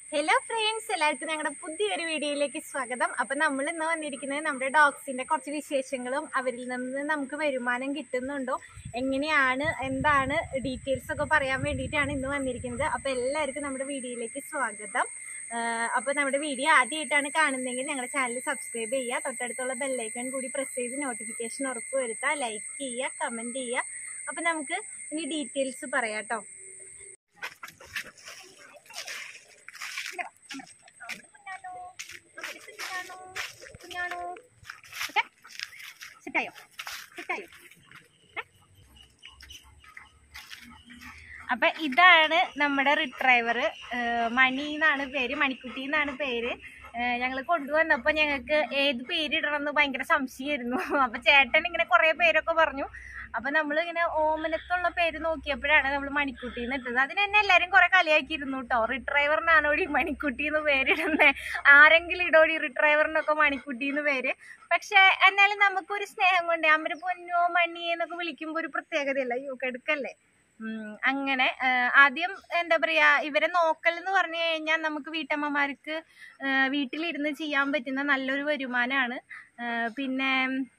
Hello friends എല്ലാവർക്കും ഞങ്ങളുടെ പുതിയൊരു വീഡിയോയിലേക്ക് സ്വാഗതം അപ്പൊ നമ്മൾ ഇന്ന് വന്നിരിക്കുന്നത് നമ്മുടെ ഡോഗ്സിന്റെ കുറച്ച് വിശേഷങ്ങളും അവരിൽ നിന്ന് നമുക്ക് വരുമാനം കിട്ടുന്നുണ്ടോ എങ്ങനെയാണ് എന്താണ് ഡീറ്റെയിൽസ് ഒക്കെ പറയാൻ വേണ്ടിയിട്ടാണ് ഇന്ന് വന്നിരിക്കുന്നത് അപ്പൊ എല്ലാവർക്കും നമ്മുടെ വീഡിയോയിലേക്ക് സ്വാഗതം ആഹ് അപ്പൊ നമ്മുടെ വീഡിയോ ആദ്യമായിട്ടാണ് കാണുന്നതെങ്കിൽ ഞങ്ങളുടെ ചാനൽ സബ്സ്ക്രൈബ് ചെയ്യുക തൊട്ടടുത്തുള്ള ബെല്ലൈക്കൺ കൂടി പ്രസ് ചെയ്ത് നോട്ടിഫിക്കേഷൻ ഉറപ്പ് വരുത്തുക ലൈക്ക് ചെയ്യുക കമന്റ് ചെയ്യുക അപ്പൊ നമുക്ക് ഇനി ഡീറ്റെയിൽസ് പറയാം കേട്ടോ കുഞ്ഞാണോ നമ്മുടെ കുഞ്ഞാണോ കുഞ്ഞാണോ ഓക്കെ സെറ്റായോ സെറ്റായോ അപ്പൊ ഇതാണ് നമ്മുടെ റിട്രൈവർ മണി എന്നാണ് പേര് മണിക്കുട്ടി എന്നാണ് പേര് ഞങ്ങൾ കൊണ്ടുവന്നപ്പോൾ ഞങ്ങൾക്ക് ഏത് പേരിടണം എന്ന് ഭയങ്കര സംശയമായിരുന്നു അപ്പൊ ചേട്ടൻ ഇങ്ങനെ കുറേ പേരൊക്കെ പറഞ്ഞു അപ്പൊ നമ്മൾ ഇങ്ങനെ ഓമനത്തുള്ള പേര് നോക്കിയപ്പോഴാണ് നമ്മൾ മണിക്കുട്ടി എന്ന് ഇട്ടത് അതിന് തന്നെ എല്ലാരും കുറെ കളിയാക്കിയിരുന്നു കേട്ടോ റിട്രൈവറിനാണോടി മണിക്കുട്ടി എന്ന് പേരിടുന്നത് ആരെങ്കിലും ഇടോടി റിട്രൈവറിനൊക്കെ മണിക്കുട്ടി എന്ന് പേര് പക്ഷെ എന്നാലും നമുക്കൊരു സ്നേഹം കൊണ്ട് അമ്മര് പൊന്നോ മണി എന്നൊക്കെ വിളിക്കുമ്പോൾ ഒരു പ്രത്യേകതയല്ല അയ്യോ കെടുക്കല്ലേ ഉം, അങ്ങനെ ആ, ആദ്യം എന്താ പറയാ ഇവരെ നോക്കൽ എന്ന് പറഞ്ഞു കഴിഞ്ഞാൽ നമുക്ക് വീട്ടമ്മമാർക്ക് ആ, വീട്ടിലിരുന്ന് ചെയ്യാൻ പറ്റുന്ന നല്ലൊരു വരുമാനമാണ് ആ, പിന്നെ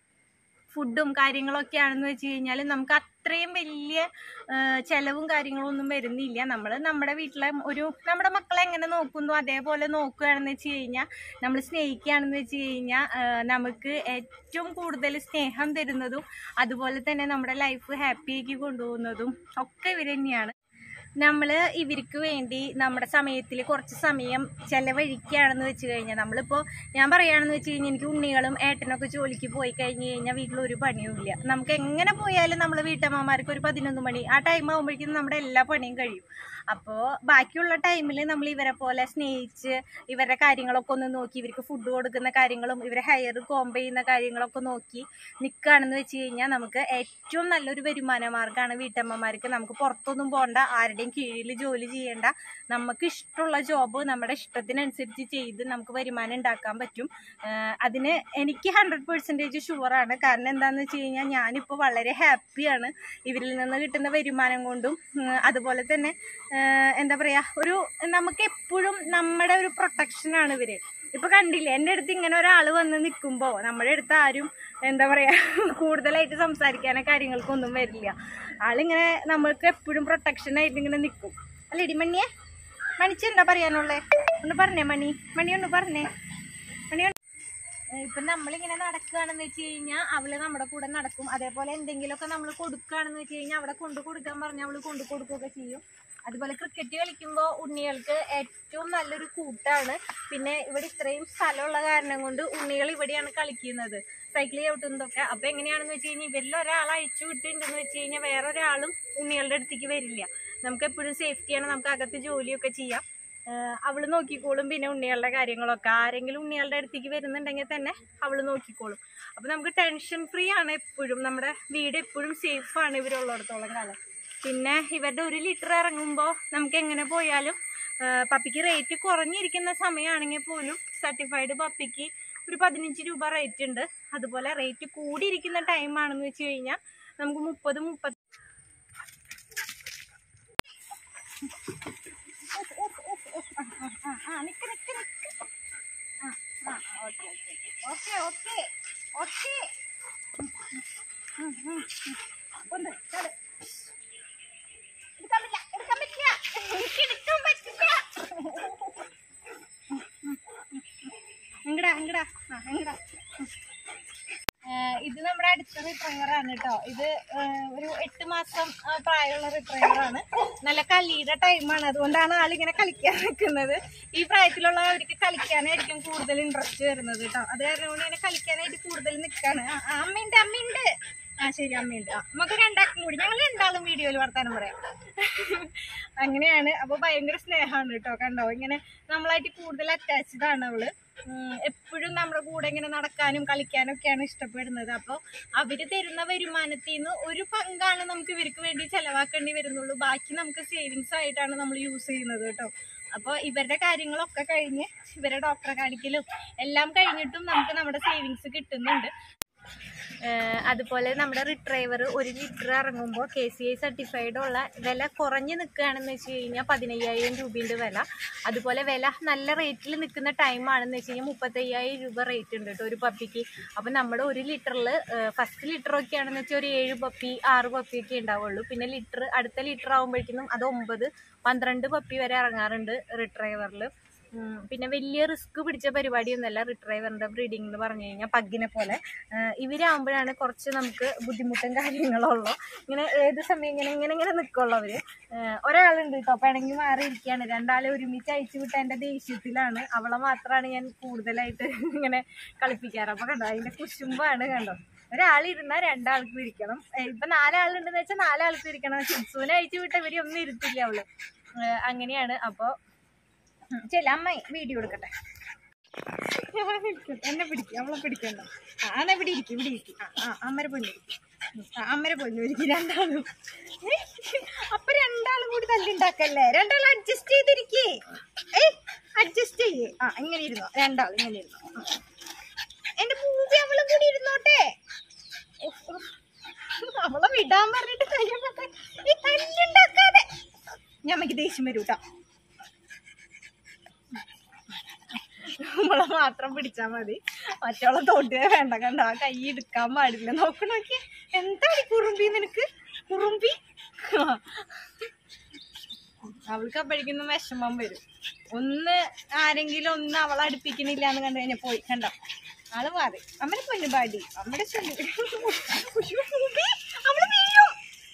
ഫുഡും കാര്യങ്ങളൊക്കെയാണെന്ന് വെച്ച് കഴിഞ്ഞാൽ നമുക്ക് അത്രയും വലിയ ആ, ചെലവും കാര്യങ്ങളും ഒന്നും വരുന്നില്ല നമ്മൾ നമ്മുടെ വീട്ടിലെ ഒരു നമ്മുടെ മക്കളെ എങ്ങനെ നോക്കുന്നു അതേപോലെ നോക്കുകയാണെന്ന് വെച്ച് കഴിഞ്ഞാൽ നമ്മൾ സ്നേഹിക്കുകയാണെന്ന് വെച്ച് കഴിഞ്ഞാൽ നമുക്ക് ഏറ്റവും കൂടുതൽ സ്നേഹം തരുന്നതും അതുപോലെ തന്നെ നമ്മുടെ ലൈഫ് ഹാപ്പിയാക്കി കൊണ്ടുപോകുന്നതും ഒക്കെ ഇവർ തന്നെയാണ് നമ്മൾ ഇവർക്ക് വേണ്ടി നമ്മുടെ സമയത്തിൽ കുറച്ച് സമയം ചെലവഴിക്കുകയാണെന്ന് വെച്ച് കഴിഞ്ഞാൽ നമ്മളിപ്പോൾ ഞാൻ പറയുകയാണെന്ന് വെച്ച് കഴിഞ്ഞാൽ എനിക്ക് ഉണ്ണികളും ഏട്ടനൊക്കെ ജോലിക്ക് പോയി കഴിഞ്ഞ് കഴിഞ്ഞാൽ വീട്ടിൽ ഒരു പണിയുമില്ല നമുക്ക് എങ്ങനെ പോയാലും നമ്മൾ വീട്ടമ്മമാർക്ക് ഒരു പതിനൊന്ന് മണി ആ ടൈം ആകുമ്പോഴേക്കും നമ്മുടെ എല്ലാ പണിയും കഴിയും അപ്പോൾ ബാക്കിയുള്ള ടൈമിൽ നമ്മൾ ഇവരെ പോലെ സ്നേഹിച്ച് ഇവരുടെ കാര്യങ്ങളൊക്കെ ഒന്ന് നോക്കി ഇവർക്ക് ഫുഡ് കൊടുക്കുന്ന കാര്യങ്ങളും ഇവരെ ഹെയർ കോംബ് ചെയ്യുന്ന കാര്യങ്ങളൊക്കെ നോക്കി നിൽക്കുകയാണെന്ന് വെച്ച് കഴിഞ്ഞാൽ നമുക്ക് ഏറ്റവും നല്ലൊരു വരുമാന മാർഗ്ഗമാണ് വീട്ടമ്മമാർക്ക് നമുക്ക് പുറത്തൊന്നും പോകണ്ട ആരുടെയും കീഴിൽ ജോലി ചെയ്യേണ്ട നമുക്ക് ഇഷ്ടമുള്ള ജോബ് നമ്മുടെ ഇഷ്ടത്തിനനുസരിച്ച് ചെയ്ത് നമുക്ക് വരുമാനം ഉണ്ടാക്കാൻ പറ്റും ആഹ് അതിന് എനിക്ക് ഹൺഡ്രഡ് പെർസെൻറ്റേജ് ഷുവറാണ് കാരണം എന്താണെന്ന് വെച്ച് കഴിഞ്ഞാൽ ഞാനിപ്പോൾ വളരെ ഹാപ്പിയാണ് ഇവരിൽ നിന്ന് കിട്ടുന്ന വരുമാനം കൊണ്ടും ഉം, അതുപോലെ തന്നെ ആഹ് എന്താ പറയുക ഒരു നമുക്ക് എപ്പോഴും നമ്മുടെ ഒരു പ്രൊട്ടക്ഷനാണ് ഇവര് ഇപ്പൊ കണ്ടില്ലേ എൻ്റെ അടുത്ത് ഇങ്ങനെ ഒരാൾ വന്ന് നിൽക്കുമ്പോൾ നമ്മുടെ അടുത്ത് ആരും എന്താ പറയാ കൂടുതലായിട്ട് സംസാരിക്കാനോ കാര്യങ്ങൾക്കൊന്നും വരില്ല ആളിങ്ങനെ നമ്മൾക്ക് എപ്പോഴും പ്രൊട്ടക്ഷൻ ആയിട്ട് ഇങ്ങനെ നിൽക്കും അല്ലേടി മണിയെ മണിച്ച് എന്താ പറയാനുള്ളേ ഒന്ന് പറഞ്ഞേ മണി മണി ഒന്ന് പറഞ്ഞേ മണി ഒന്ന് ഇപ്പൊ നമ്മളിങ്ങനെ നടക്കുകയാണെന്ന് വെച്ച് കഴിഞ്ഞാൽ അവള് നമ്മുടെ കൂടെ നടക്കും അതേപോലെ എന്തെങ്കിലുമൊക്കെ നമ്മൾ കൊടുക്കുകയാണെന്ന് വെച്ച് കഴിഞ്ഞാൽ അവിടെ കൊണ്ടു കൊടുക്കാൻ പറഞ്ഞാൽ അവള് കൊണ്ടു കൊടുക്കുകയൊക്കെ ചെയ്യും അതുപോലെ ക്രിക്കറ്റ് കളിക്കുമ്പോൾ ഉണ്ണികൾക്ക് ഏറ്റവും നല്ലൊരു കൂട്ടാണ് പിന്നെ ഇവിടെ ഇത്രയും സ്ഥലമുള്ള കാരണം കൊണ്ട് ഉണ്ണികൾ ഇവിടെയാണ് കളിക്കുന്നത് സൈക്കിൾ ചവിട്ടുന്നതൊക്കെ അപ്പൊ എങ്ങനെയാണെന്ന് വെച്ച് കഴിഞ്ഞാൽ ഇവരിൽ ഒരാൾ അഴിച്ചു വിട്ടിട്ടുണ്ടെന്ന് വെച്ച് കഴിഞ്ഞാൽ വേറെ ഒരാളും ഉണ്ണികളുടെ അടുത്തേക്ക് വരില്ല നമുക്ക് എപ്പോഴും സേഫ്റ്റിയാണ് നമുക്ക് അകത്ത് ജോലിയൊക്കെ ചെയ്യാം ആഹ് അവള് നോക്കിക്കോളും പിന്നെ ഉണ്ണികളുടെ കാര്യങ്ങളൊക്കെ ആരെങ്കിലും ഉണ്ണികളുടെ അടുത്തേക്ക് വരുന്നുണ്ടെങ്കിൽ തന്നെ അവള് നോക്കിക്കോളും അപ്പൊ നമുക്ക് ടെൻഷൻ ഫ്രീ ആണ് എപ്പോഴും നമ്മുടെ വീട് എപ്പോഴും സേഫ് ആണ് ഇവരുള്ളിടത്തോളം കാലം പിന്നെ ഇവരുടെ ഒരു ലിറ്റർ ഇറങ്ങുമ്പോൾ നമുക്ക് എങ്ങനെ പോയാലും ആഹ് പപ്പിക്ക് റേറ്റ് കുറഞ്ഞിരിക്കുന്ന സമയമാണെങ്കിൽ പോലും സർട്ടിഫൈഡ് പപ്പിക്ക് ഒരു പതിനഞ്ച് രൂപ റേറ്റ് ഉണ്ട് അതുപോലെ റേറ്റ് കൂടിയിരിക്കുന്ന ടൈം ആണെന്ന് വെച്ച് കഴിഞ്ഞാൽ നമുക്ക് മുപ്പത് മുപ്പത്തി ആ ആ നിക്ക് നിക്ക് നിക്ക് ആ ആ ഓക്കെ ഓക്കെ ഓക്കെ ഓക്കെ ഒന്ന് ചാട് എടുക്കാൻ പറ്റില്ല എടുക്കാൻ പറ്റില്ല എനിക്ക് എടുക്കാൻ പറ്റില്ല എങ്ങടാ എങ്ങടാ ആ എങ്ങടാ ഇത് നമ്മുടെ അടുത്ത റിട്രൈവറാണ് കേട്ടോ ഇത് ഏഹ്, ഒരു എട്ട് മാസം ആ, പ്രായമുള്ള റിട്രൈവറാണ് നല്ല കളിയുടെ ടൈമാണ് അതുകൊണ്ടാണ് ആളിങ്ങനെ കളിക്കാൻ നിൽക്കുന്നത് ഈ പ്രായത്തിലുള്ളവർക്ക് കളിക്കാനായിരിക്കും കൂടുതൽ ഇൻട്രസ്റ്റ് വരുന്നത് കേട്ടോ അത് കാരണം കൊണ്ട് ഇങ്ങനെ കളിക്കാനായിട്ട് കൂടുതൽ നിൽക്കാണ് ആ, ആ, അമ്മയുണ്ട് അമ്മയുണ്ട് ആ ശരി അമ്മയുണ്ട് ആ നമുക്ക് രണ്ടാക്കും കൂടി ഞങ്ങൾ രണ്ടാളും വീഡിയോയിൽ വർത്താനം പറയാം അങ്ങനെയാണ് അപ്പൊ ഭയങ്കര സ്നേഹമാണ് കേട്ടോ കണ്ടോ ഇങ്ങനെ നമ്മളായിട്ട് കൂടുതൽ അറ്റാച്ച്ഡ് ആണ് അവള് എപ്പോഴും നമ്മുടെ കൂടെ ഇങ്ങനെ നടക്കാനും കളിക്കാനും ഒക്കെയാണ് ഇഷ്ടപ്പെടുന്നത് അപ്പോൾ അവര് തരുന്ന വരുമാനത്തിൽ നിന്ന് ഒരു പങ്കാണ് നമുക്ക് ഇവർക്ക് വേണ്ടി ചെലവാക്കേണ്ടി വരുന്നുള്ളൂ ബാക്കി നമുക്ക് സേവിങ്സ് ആയിട്ടാണ് നമ്മൾ യൂസ് ചെയ്യുന്നത് കേട്ടോ അപ്പോൾ ഇവരുടെ കാര്യങ്ങളൊക്കെ കഴിഞ്ഞ് ഇവരെ ഡോക്ടറെ കാണിക്കലും എല്ലാം കഴിഞ്ഞിട്ടും നമുക്ക് നമ്മുടെ സേവിങ്സ് കിട്ടുന്നുണ്ട് ഏഹ് അതുപോലെ നമ്മുടെ റിട്രൈവർ ഒരു ലിറ്റർ ഇറങ്ങുമ്പോൾ കെ സി ഐ സർട്ടിഫൈഡ് ഉള്ള വില കുറഞ്ഞ് നിൽക്കുകയാണെന്ന് വെച്ച് കഴിഞ്ഞാൽ പതിനയ്യായിരം രൂപയുണ്ട് വില അതുപോലെ വില നല്ല റേറ്റിൽ നിൽക്കുന്ന ടൈമാണെന്ന് വെച്ച് കഴിഞ്ഞാൽ മുപ്പത്തയ്യായിരം രൂപ റേറ്റ് ഉണ്ട് കേട്ടോ ഒരു പപ്പിക്ക് അപ്പം നമ്മുടെ ഒരു ലിറ്ററിൽ ഫസ്റ്റ് ലിറ്റർ ഒക്കെ ആണെന്ന് വെച്ചാൽ ഒരു ഏഴ് പപ്പി ആറ് പപ്പിയൊക്കെ ഉണ്ടാവുള്ളൂ പിന്നെ ലിറ്റർ അടുത്ത ലിറ്റർ ആകുമ്പോഴേക്കും അത് ഒമ്പത് പന്ത്രണ്ട് പപ്പി വരെ ഇറങ്ങാറുണ്ട് റിട്രൈവറിൽ ഉം, പിന്നെ വലിയ റിസ്ക് പിടിച്ച പരിപാടിയൊന്നുമല്ല റിട്രൈവറിന്റെ ബ്രീഡിംഗ് എന്ന് പറഞ്ഞു കഴിഞ്ഞാൽ പഗ്ഗിനെ പോലെ ആഹ് ഇവരാകുമ്പോഴാണ് കുറച്ച് നമുക്ക് ബുദ്ധിമുട്ടും കാര്യങ്ങളുള്ളൂ ഇങ്ങനെ ഏത് സമയം ഇങ്ങനെ ഇങ്ങനെ ഇങ്ങനെ നിൽക്കുള്ളൂ അവര് ആഹ് ഒരാളുണ്ട് കേട്ടോ പിണങ്ങി മാറിയിരിക്കുകയാണ് രണ്ടാളെ ഒരുമിച്ച് അയച്ചു വിട്ട എൻ്റെ ദേഷ്യത്തിലാണ് അവളെ മാത്രമാണ് ഞാൻ കൂടുതലായിട്ട് ഇങ്ങനെ കളിപ്പിക്കാറ് അപ്പൊ കണ്ടോ അതിന്റെ കുശുമ്പാണ് കണ്ടോ ഒരാളിരുന്നാൽ രണ്ടാൾക്ക് ഇരിക്കണം ഏഹ് ഇപ്പൊ നാലാളുണ്ടെന്ന് വെച്ചാൽ നാലാൾക്ക് ഇരിക്കണം ഷിപ്സുവിനെ അയച്ചു വിട്ട ഇവര് ഒന്നും ഇരുത്തില്ല അവള് ആഹ് അങ്ങനെയാണ് അപ്പൊ ഉം, ചെല്ല അമ്മ വീഡിയോ എടുക്കട്ടെ അവളെ പിടിക്കട്ടെ എന്നെ പിടിക്കും അവളെ പിടിക്കണ്ട ആ എന്നാ ഇവിടെ ഇരിക്കും ഇവിടെ ഇരിക്കും ആ ആ അമ്മരെ പൊന്നു ആ അമ്മരെ പൊന്നു ഇരിക്കും രണ്ടാളും ഏ, അപ്പൊ രണ്ടാളും കൂടി തല്ലുണ്ടാക്കല്ലേ രണ്ടാളും അഡ്ജസ്റ്റ് ചെയ്തിരിക്കേ ഏയ് അഡ്ജസ്റ്റ് ചെയ്യേ ആ ഇങ്ങനെ ഇരുന്നോ രണ്ടാളും ഇങ്ങനെ ഇരുന്നോ ആ. എന്റെ പൂജ അവളും കൂടി ഇരുന്നോട്ടെ അവളെ വിടാൻ പറഞ്ഞിട്ട് കഴിയട്ടെ ഈ തല്ലുണ്ടാക്കാതെ ഞാൻ അമ്മയ്ക്ക് ദേഷ്യം വരൂ കേട്ടോ നമ്മളെ മാത്രം പിടിച്ചാ മതി മറ്റുള്ള തോട്ടിയെ വേണ്ട കണ്ട ആ കൈ എടുക്കാൻ പാടില്ല നോക്കണോക്കി എന്താണ് കുറുമ്പി നിനക്ക് കുറുമ്പി അവൾക്ക് അപ്പോഴേക്കും വിഷമം വരും ഒന്ന് ആരെങ്കിലും ഒന്ന് അവളെ അടുപ്പിക്കണില്ല എന്ന് കണ്ടു കഴിഞ്ഞാൽ പോയി കണ്ടോ ആള് മാറി അമ്മനെ പൊന്നു പാടി അമ്മയുടെ ചൊല്ലു ഉയ്യോ, കുറുമ്പി, അവള് വീഴും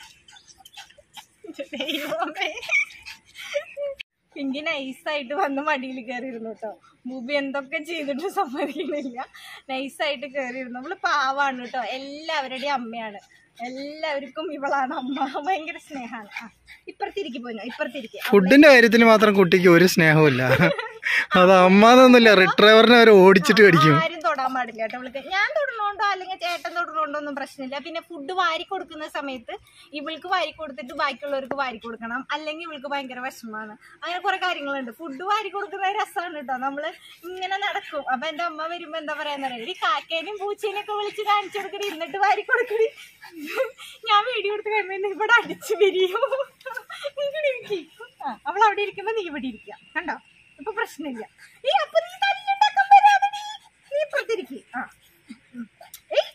ദൈവമേ പിങ്കി നൈസായിട്ട് വന്ന് മടിയിൽ കയറിയിരുന്നു കേട്ടോ ബൂബി എന്തൊക്കെ ചെയ്തിട്ട് സമ്മതിക്കണില്ല നൈസായിട്ട് കയറിയിരുന്നു അവള് പാവാണ് കേട്ടോ എല്ലാവരുടെയും അമ്മയാണ് എല്ലാവർക്കും ഇവളാണ് അമ്മ ഭയങ്കര സ്നേഹമാണ് ആ ഇപ്പുറത്തിരിക്കും പോയിനോ ഇപ്പുറത്തിരിക്കും ഫുഡിന്റെ കാര്യത്തിൽ മാത്രം കുട്ടിക്ക് ഒരു സ്നേഹമില്ല അത് അമ്മാന്നൊന്നുമില്ല റിട്രൈവറിനെ അവർ ഓടിച്ചിട്ട് കടിക്കും ആരും തൊടാൻ പാടില്ല കേട്ടോ ഇവൾക്ക് ഞാൻ തൊടുന്നോണ്ടോ അല്ലെങ്കിൽ ചേട്ടൻ തൊടുന്നോണ്ടോ ഒന്നും പ്രശ്നമില്ല പിന്നെ ഫുഡ് വാരി കൊടുക്കുന്ന സമയത്ത് ഇവൾക്ക് വാരി കൊടുത്തിട്ട് ബാക്കിയുള്ളവർക്ക് വാരി കൊടുക്കണം അല്ലെങ്കിൽ ഇവൾക്ക് ഭയങ്കര വിഷമമാണ് അങ്ങനെ കുറെ കാര്യങ്ങളുണ്ട് ഫുഡ് വാരി കൊടുക്കുന്ന രസമാണ് കേട്ടോ നമ്മള് ഇങ്ങനെ നടക്കും അപ്പൊ എന്റെ അമ്മ വരുമ്പോ എന്താ പറയാന്ന് പറയാ ഈ കാക്കേനെയും പൂച്ചേനെയും ഒക്കെ വിളിച്ച് കാണിച്ചു കൊടുക്കടി എന്നിട്ട് വാരി കൊടുക്കടി ഞാൻ വീഡിയോ എടുത്ത് കഴിയുമ്പോ ഇവിടെ അടിച്ചു പിരിയും ഇങ്ങനെ ഇരിക്ക്. ആ അവൾ അവിടെ ഇരിക്കുമ്പോ നീ ഇവിടെ ഇരിക്കുക കണ്ടോ ഇപ്പൊ പ്രശ്നമില്ല ഈ അപ്പൊ നീ തല്ലുണ്ടാക്കാൻ വരാതെ നീ നീ ഇപ്പുറത്തിരിക്ക് ആ ഉം. ഏയ്.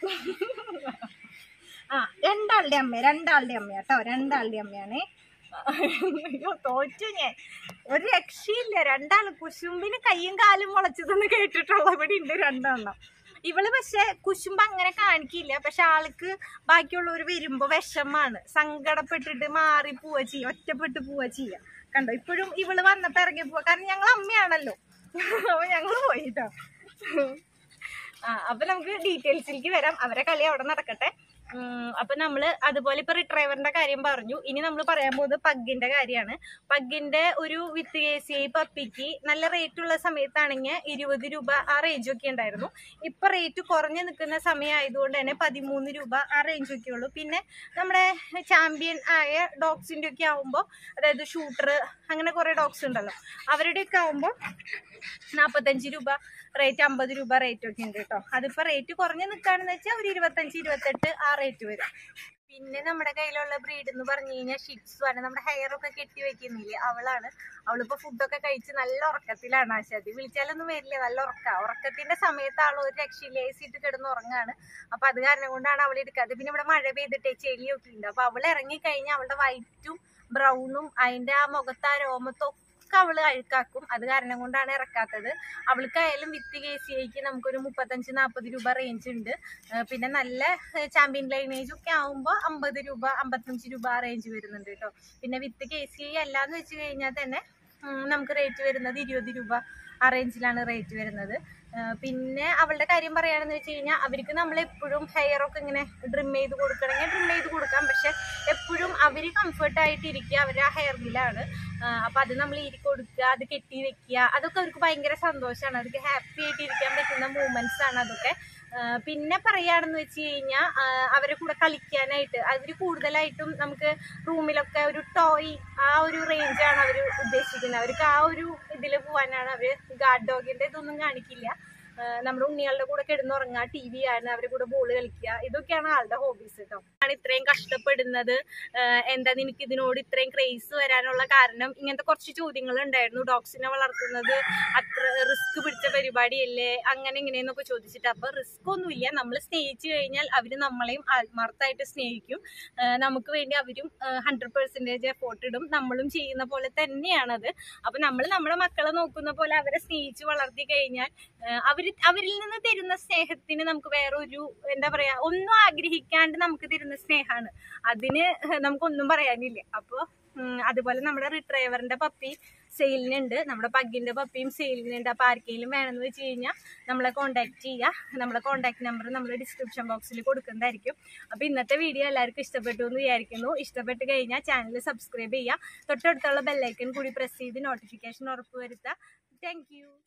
ആ രണ്ടാളുടെ അമ്മ രണ്ടാളുടെ അമ്മ കേട്ടോ രണ്ടാളുടെ അമ്മയാണേ അയ്യോ തോറ്റു ഞാൻ ഒരു രക്ഷയില്ല രണ്ടാള് കുശുമ്പിന് കയ്യും കാലും മുളച്ചതെന്ന് കേട്ടിട്ടുള്ള ഇവിടെ ഉണ്ട് രണ്ടെണ്ണം ഇവള് പക്ഷെ കുശുമ്പ് അങ്ങനെ കാണിക്കില്ല പക്ഷെ ആൾക്ക് ബാക്കിയുള്ളവർ വരുമ്പോ വിഷമാണ് സങ്കടപ്പെട്ടിട്ട് മാറി പോവുക ചെയ്യുക ഒറ്റപ്പെട്ട് പോവുക ചെയ്യുക കണ്ടോ ഇപ്പോഴും ഇവള് വന്നപ്പോ ഇറങ്ങി പോവാ കാരണം ഞങ്ങൾ അമ്മയാണല്ലോ അപ്പൊ ഞങ്ങള് പോയിട്ടോ ആ അപ്പൊ നമുക്ക് ഡീറ്റെയിൽസിലേക്ക് വരാം അവരെ കളി അവിടെ നടക്കട്ടെ ഉം, അപ്പൊ നമ്മള് അതുപോലെ ഇപ്പൊ റിട്രൈവറിന്റെ കാര്യം പറഞ്ഞു ഇനി നമ്മൾ പറയാൻ പോകുന്നത് പഗ്ഗിന്റെ കാര്യമാണ് പഗ്ഗിന്റെ ഒരു വിത്ത് കെ സി ഐ പപ്പിക്ക് നല്ല റേറ്റ് ഉള്ള സമയത്താണെങ്കിൽ ഇരുപത് രൂപ ആ റേഞ്ച് ഒക്കെ ഉണ്ടായിരുന്നു ഇപ്പൊ റേറ്റ് കുറഞ്ഞു നിൽക്കുന്ന സമയം ആയതുകൊണ്ട് തന്നെ പതിമൂന്ന് രൂപ ആ റേഞ്ച് ഒക്കെ ഉള്ളൂ പിന്നെ നമ്മുടെ ചാമ്പ്യൻ ആയ ഡോഗ്സിന്റെ ഒക്കെ ആവുമ്പോൾ അതായത് ഷൂട്ടർ അങ്ങനെ കുറെ ഡോഗ്സ് ഉണ്ടല്ലോ അവരുടെയൊക്കെ ആവുമ്പോൾ നാൽപ്പത്തഞ്ച് രൂപ റേറ്റ് അമ്പത് രൂപ റേറ്റ് ഒക്കെ ഉണ്ട് കേട്ടോ അതിപ്പോ റേറ്റ് കുറഞ്ഞു നിൽക്കുകയാണെന്ന് വെച്ചാൽ ഒരു ഇരുപത്തഞ്ച് ഇരുപത്തെട്ട് ആ റേറ്റ് വരും പിന്നെ നമ്മുടെ കയ്യിലുള്ള ബ്രീഡ് എന്ന് പറഞ്ഞു കഴിഞ്ഞാൽ ഷിറ്റ്സു ആണ് നമ്മുടെ ഹെയർ ഒക്കെ കെട്ടി വെക്കുന്നില്ലേ അവളാണ് അവളിപ്പോ ഫുഡൊക്കെ കഴിച്ച് നല്ല ഉറക്കത്തിലാണ് ആശാദി വിളിച്ചാലൊന്നും വരില്ല നല്ല ഉറക്ക ഉറക്കത്തിന്റെ സമയത്ത് ആൾ ഒരു രക്ഷയില്ല എ സി ഇട്ട് കിടന്ന് ഉറങ്ങാണ് അപ്പൊ അത് കാരണം കൊണ്ടാണ് അവൾ എടുക്കാതെ പിന്നെ ഇവിടെ മഴ പെയ്തിട്ടേ ചെളിയൊക്കെ ഉണ്ട് അപ്പൊ അവൾ ഇറങ്ങി കഴിഞ്ഞാൽ അവളുടെ വൈറ്റും ബ്രൗണും അതിന്റെ ആ മുഖത്ത് ആ രോമത്തും ഒക്കെ അവള് അഴുക്കാക്കും അത് കാരണം കൊണ്ടാണ് ഇറക്കാത്തത് അവൾക്കായാലും വിത്ത് കെ സി ഐക്ക് നമുക്കൊരു മുപ്പത്തഞ്ച് നാൽപ്പത് രൂപ റേഞ്ച് ഉണ്ട് ആ, പിന്നെ നല്ല ചാമ്പ്യൻ ലൈനേജ് ഒക്കെ ആവുമ്പോൾ അമ്പത് രൂപ അമ്പത്തഞ്ച് രൂപ ആ റേഞ്ച് വരുന്നുണ്ട് കേട്ടോ പിന്നെ വിത്ത് കെ സി ഐ അല്ലാന്ന് വെച്ച് കഴിഞ്ഞാൽ തന്നെ ഉം, നമുക്ക് റേറ്റ് വരുന്നത് ഇരുപത് രൂപ ആ റേഞ്ചിലാണ് റേറ്റ് വരുന്നത് ആ, പിന്നെ അവളുടെ കാര്യം പറയുകയാണെന്ന് വെച്ച് കഴിഞ്ഞാൽ അവർക്ക് നമ്മൾ എപ്പോഴും ഹെയർ ഒക്കെ ഇങ്ങനെ ഡ്രിം ചെയ്ത് കൊടുക്കണമെങ്കിൽ ഡ്രിം ചെയ്ത് കൊടുക്കാം പക്ഷെ എപ്പോഴും അവർ കംഫർട്ട് ആയിട്ട് ഇരിക്കുക അവർ ആ ഹെയറിലാണ് അപ്പം അത് നമ്മൾ ഇരി കൊടുക്കുക അത് കെട്ടി വെക്കുക അതൊക്കെ അവർക്ക് ഭയങ്കര സന്തോഷമാണ് അവർക്ക് ഹാപ്പി ആയിട്ട് ഇരിക്കാൻ പറ്റുന്ന മൂമെന്റ്സ് ആണ് അതൊക്കെ ആ, പിന്നെ പറയുകയാണെന്ന് വെച്ച് കഴിഞ്ഞാൽ അവരെ കൂടെ കളിക്കാനായിട്ട് അവർ കൂടുതലായിട്ടും നമുക്ക് റൂമിലൊക്കെ ഒരു ടോയ് ആ ഒരു റേഞ്ചാണ് അവർ ഉദ്ദേശിക്കുന്നത് അവർക്ക് ആ ഒരു ഇതിൽ പോകാനാണ് അവർ ഗാർഡ് ഡോഗിൻ്റെ ഇതൊന്നും കാണിക്കില്ല നമ്മുടെ ഉണ്ണികളുടെ കൂടെ കിടന്നുറങ്ങുക ടി വി ആണ് അവരുടെ കൂടെ ബോൾ കളിക്കുക ഇതൊക്കെയാണ് ആളുടെ ഹോബീസ് കേട്ടോ ആണ് ഇത്രയും കഷ്ടപ്പെടുന്നത് ആഹ് എന്താ നിനക്ക് ഇതിനോട് ഇത്രയും ക്രേസ് വരാനുള്ള കാരണം ഇങ്ങനത്തെ കുറച്ച് ചോദ്യങ്ങൾ ഉണ്ടായിരുന്നു ഡോഗ്സിനെ വളർത്തുന്നത് അത്ര റിസ്ക് പിടിച്ച പരിപാടിയല്ലേ അങ്ങനെ ഇങ്ങനെയെന്നൊക്കെ ചോദിച്ചിട്ട് അപ്പൊ റിസ്ക് ഒന്നുമില്ല നമ്മൾ സ്നേഹിച്ചു കഴിഞ്ഞാൽ അവര് നമ്മളെയും ആത്മാർത്ഥമായിട്ട് സ്നേഹിക്കും ആഹ് നമുക്ക് വേണ്ടി അവരും ഹൺഡ്രഡ് പെർസെൻറ്റേജ് എഫോർട്ട് ഇടും നമ്മളും ചെയ്യുന്ന പോലെ തന്നെയാണത് അപ്പൊ നമ്മൾ നമ്മുടെ മക്കളെ നോക്കുന്ന പോലെ അവരെ സ്നേഹിച്ച് വളർത്തി കഴിഞ്ഞാൽ ആഹ് അവര് അവരിൽ നിന്ന് തരുന്ന സ്നേഹത്തിന് നമുക്ക് വേറെ ഒരു എന്താ പറയാ ഒന്നും ആഗ്രഹിക്കാണ്ട് നമുക്ക് തരുന്ന സ്നേഹമാണ് അതിന് നമുക്കൊന്നും പറയാനില്ല അപ്പോൾ അതുപോലെ നമ്മുടെ റിട്രൈവറിന്റെ പപ്പി സെയിലിനുണ്ട് നമ്മുടെ പഗ്ഗിന്റെ പപ്പിയും സെയിലിനുണ്ട് അപ്പൊ ആർക്കെങ്കിലും വേണമെന്ന് വെച്ച് കഴിഞ്ഞാൽ നമ്മളെ കോൺടാക്ട് ചെയ്യുക നമ്മളെ കോൺടാക്ട് നമ്പർ നമ്മൾ ഡിസ്ക്രിപ്ഷൻ ബോക്സിൽ കൊടുക്കുന്നതായിരിക്കും അപ്പൊ ഇന്നത്തെ വീഡിയോ എല്ലാവർക്കും ഇഷ്ടപ്പെട്ടു എന്ന് വിചാരിക്കുന്നു ഇഷ്ടപ്പെട്ട് കഴിഞ്ഞാൽ ചാനൽ സബ്സ്ക്രൈബ് ചെയ്യുക തൊട്ടടുത്തുള്ള ബെല്ലൈക്കൺ കൂടി പ്രസ് ചെയ്ത് നോട്ടിഫിക്കേഷൻ ഉറപ്പുവരുത്തുക താങ്ക്